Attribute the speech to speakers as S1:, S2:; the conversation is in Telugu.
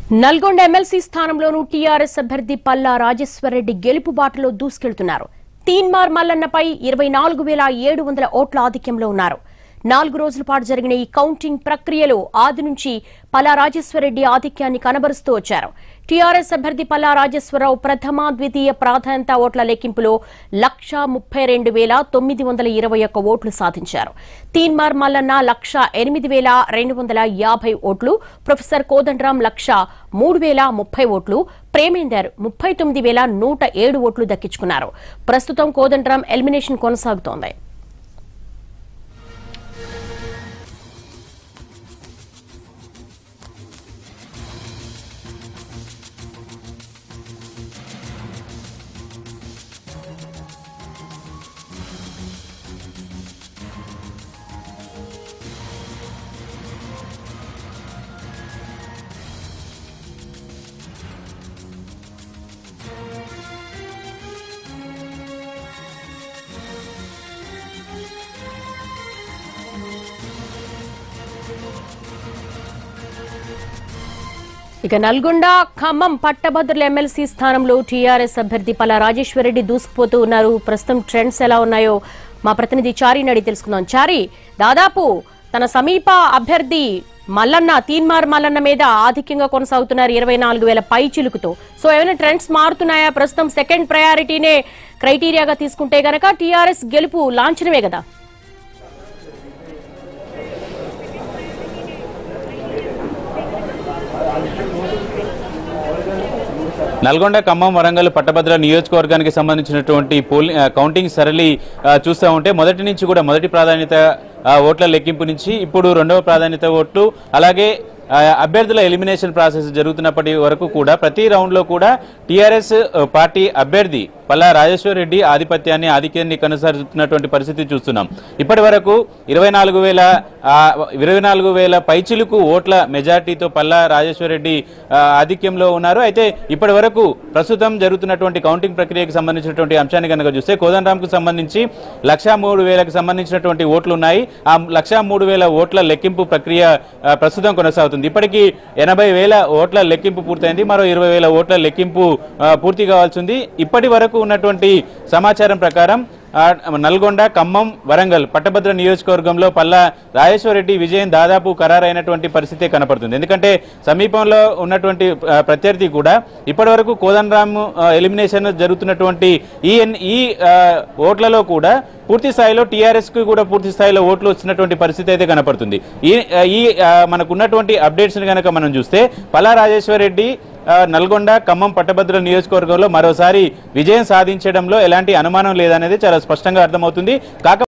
S1: నల్గొండ ఎమ్మెల్సీ స్థానంలోనూ టీఆర్ఎస్ అభ్యర్థి పల్లా రాజేశ్వరరెడ్డి గెలుపు బాటలో దూసుకెళ్తున్నారు తీన్మార్ మల్లన్నపై ఇరవై నాలుగు వేల ఏడు వందల ఓట్ల ఆధిక్యంలో ఉన్నారు నాలుగు రోజుల పాటు జరిగిన ఈ కౌంటింగ్ ప్రక్రియలో ఆది నుంచి పల్లా రాజేశ్వరరెడ్డి ఆధిక్యాన్ని కనబరుస్తూ వచ్చారు టీఆర్ఎస్ అభ్యర్థి పల్లా రాజేశ్వరరావు ప్రథమ ద్వితీయ ప్రాధాన్యత ఓట్ల లెక్కింపులో లక్ష ముప్పై రెండు వేల తొమ్మిది వందల ఇరవై ఒక్క ఓట్లు సాధించారు తీన్మార్ మల్లన్న లక్ష ఎనిమిది వేల రెండు వందల యాభై ఓట్లు ప్రొఫెసర్ కోదండరాం లక్ష మూడు వేల ముప్పై ఓట్లు ప్రేమేందర్ ముప్పై తొమ్మిది వేల నూట ఏడు ఓట్లు దక్కించుకున్నారు ప్రస్తుతం కోదండరాం ఎలిమినేషన్ కొనసాగుతోంది ఇక నల్గొండ ఖమ్మం పట్టభద్రుల ఎమ్మెల్సీ స్థానంలో టీఆర్ఎస్ అభ్యర్థి పలా రాజేశ్వరరెడ్డి దూసుకుపోతూ ఉన్నారు ప్రస్తుతం ట్రెండ్స్ ఎలా ఉన్నాయో మా ప్రతినిధి చారీని అడిగి తెలుసుకుందాం చారి దాదాపు తన సమీప అభ్యర్థి మల్లన్న తీన్మార్ మల్లన్న మీద ఆధిక్యంగా కొనసాగుతున్నారు ఇరవై నాలుగు వేల పై చిలుకుతో సో ఏమైనా ట్రెండ్స్ మారుతున్నాయా ప్రస్తుతం సెకండ్ ప్రయారిటీనే క్రైటీరియాగా తీసుకుంటే గనక టీఆర్ఎస్ గెలుపు లాంఛనమే కదా
S2: నల్గొండ ఖమ్మం వరంగల్ పట్టభద్ర నియోజకవర్గానికి సంబంధించినటువంటి పోలి ఆ, కౌంటింగ్ సరళి ఆ, చూస్తూ ఉంటే మొదటి నుంచి కూడా మొదటి ప్రాధాన్యత ఆ, ఓట్ల లెక్కింపు నుంచి ఇప్పుడు రెండవ ప్రాధాన్యత ఓట్లు అలాగే ఆ, అభ్యర్థుల ఎలిమినేషన్ ప్రాసెస్ జరుగుతున్నప్పటి వరకు కూడా ప్రతి రౌండ్లో కూడా టీఆర్ఎస్ పార్టీ అభ్యర్థి పల్లా రాజేశ్వర్ రెడ్డి ఆధిపత్యాన్ని ఆధిక్యాన్ని కొనసాగుతున్నటువంటి పరిస్థితి చూస్తున్నాం ఇప్పటి వరకు ఇరవై నాలుగు వేల ఇరవై నాలుగు వేల పైచిలుకు ఓట్ల మెజార్టీతో పల్లా రాజేశ్వర్ రెడ్డి ఆ, ఆధిక్యంలో ఉన్నారు అయితే ఇప్పటి వరకు ప్రస్తుతం జరుగుతున్నటువంటి కౌంటింగ్ ప్రక్రియకు సంబంధించినటువంటి అంశాన్ని కనుక చూస్తే కోదండరాంకు సంబంధించి లక్షా మూడు వేలకు సంబంధించినటువంటి ఓట్లు ఉన్నాయి ఆ లక్షా మూడు వేల ఓట్ల లెక్కింపు ప్రక్రియ ఆ, ప్రస్తుతం కొనసాగుతుంది ఇప్పటికీ ఎనభై వేల ఓట్ల లెక్కింపు పూర్తయింది మరో ఇరవై వేల ఓట్ల లెక్కింపు ఆ, పూర్తి కావాల్సి ఉంది ఇప్పటి వరకు ఉన్నటువంటి సమాచారం ప్రకారం ఆ, నల్గొండ ఖమ్మం వరంగల్ పట్టభద్ర నియోజకవర్గంలో పల్లా రాజేశ్వరరెడ్డి విజయం దాదాపు ఖరారైనటువంటి పరిస్థితే కనపడుతుంది ఎందుకంటే సమీపంలో ఉన్నటువంటి ఆ, ప్రత్యర్థి కూడా ఇప్పటివరకు కోదండరామ్ ఆ, ఎలిమినేషన్ జరుగుతున్నటువంటి ఈ ఎన్- ఈ ఆ, ఓట్లలో కూడా పూర్తి స్థాయిలో టీఆర్ఎస్ కు కూడా పూర్తి స్థాయిలో ఓట్లు వచ్చినటువంటి పరిస్థితి అయితే కనపడుతుంది ఈ ఆ, ఈ ఆ, మనకున్నటువంటి అప్డేట్స్ కనుక మనం చూస్తే పల్లా రాజేశ్వర్ రెడ్డి ఆ, నల్గొండ ఖమ్మం పట్టభద్రుల నియోజకవర్గంలో మరోసారి విజయం సాధించడంలో ఎలాంటి అనుమానం లేదనేది చాలా స్పష్టంగా అర్థమవుతుంది కాక